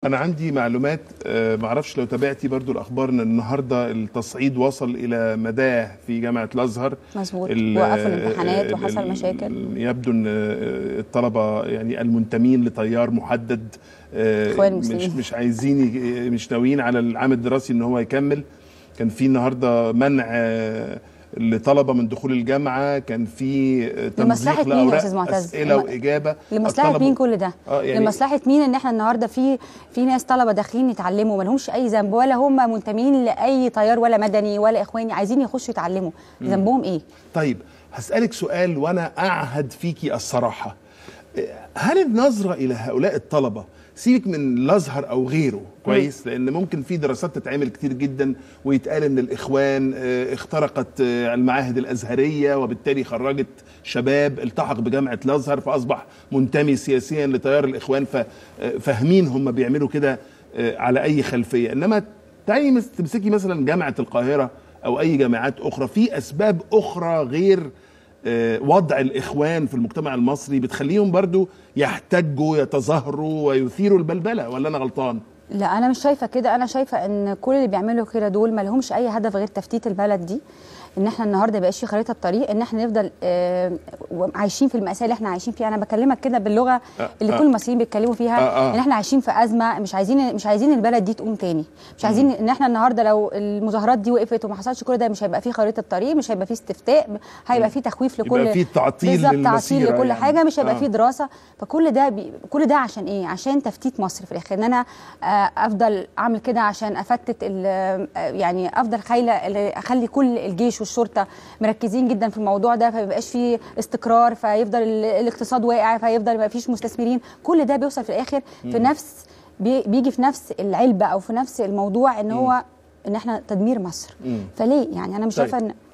انا عندي معلومات آه، معرفش لو تابعتي برضو الاخبار ان النهارده التصعيد وصل الى مداه في جامعه الازهر مظبوط ال- وقفوا الامتحانات ال- وحصل ال- مشاكل يبدو ان آه، الطلبه يعني المنتمين لتيار محدد آه، إخوان مش المسلمين. مش عايزين ي- مش ناويين على العام الدراسي ان هو يكمل كان في النهارده منع آه، لطلبه من دخول الجامعه كان في آه، تمزيق لمصلحة مين يا لأوراق أستاذ معتز؟ اسئله لم- واجابه لمصلحه الطلبة- مين كل ده؟ اه يعني لمصلحه مين ان احنا النهارده في في ناس طلبه داخلين يتعلموا ما لهمش اي ذنب ولا هم منتمين لاي تيار ولا مدني ولا اخواني عايزين يخشوا يتعلموا ذنبهم ايه؟ طيب هسألك سؤال وأنا أعهد فيكي الصراحة هل النظرة إلى هؤلاء الطلبة سيبك من الازهر او غيره كويس لان ممكن في دراسات تتعمل كتير جدا ويتقال ان الاخوان آه، اخترقت آه، المعاهد الازهريه وبالتالي خرجت شباب التحق بجامعه الازهر فاصبح منتمي سياسيا لتيار الاخوان ففاهمين هم بيعملوا كده آه، على اي خلفيه انما تعالي مس- تمسكي مثلا جامعه القاهره او اي جامعات اخرى في اسباب اخرى غير آه، وضع الاخوان في المجتمع المصري بتخليهم برضو يحتجوا يتظاهروا ويثيروا البلبله ولا انا غلطان لا انا مش شايفه كده انا شايفه ان كل اللي بيعملوا كده دول ما لهمش اي هدف غير تفتيت البلد دي ان احنا النهارده بقاش في خريطه طريق ان احنا نفضل آه، عايشين في المأساة اللي احنا عايشين فيها انا بكلمك كده باللغه اللي آه. كل المصريين بيتكلموا فيها آه، آه. ان احنا عايشين في ازمه مش عايزين مش عايزين البلد دي تقوم تاني مش عايزين ان احنا النهارده لو المظاهرات دي وقفت وما حصلش كل ده مش هيبقى في خريطه طريق مش هيبقى في استفتاء هيبقى في تخويف لكل يبقى في تعطيل بالظبط تعطيل للمسيرة لكل يعني. حاجه مش هيبقى آه. في دراسه فكل ده بي... كل ده عشان ايه عشان تفتيت مصر في الاخر ان انا آه، افضل اعمل كده عشان افتت ال- آه، يعني افضل خايله ال- اخلي كل الجيش والشرطه مركزين جدا في الموضوع ده فما يبقاش في استقرار فيفضل ال- الاقتصاد واقع فيفضل ما فيش مستثمرين كل ده بيوصل في الاخر في نفس بي... بيجي في نفس العلبه او في نفس الموضوع ان هو ان احنا تدمير مصر مم. فليه يعني انا مش طيب. شايفه ان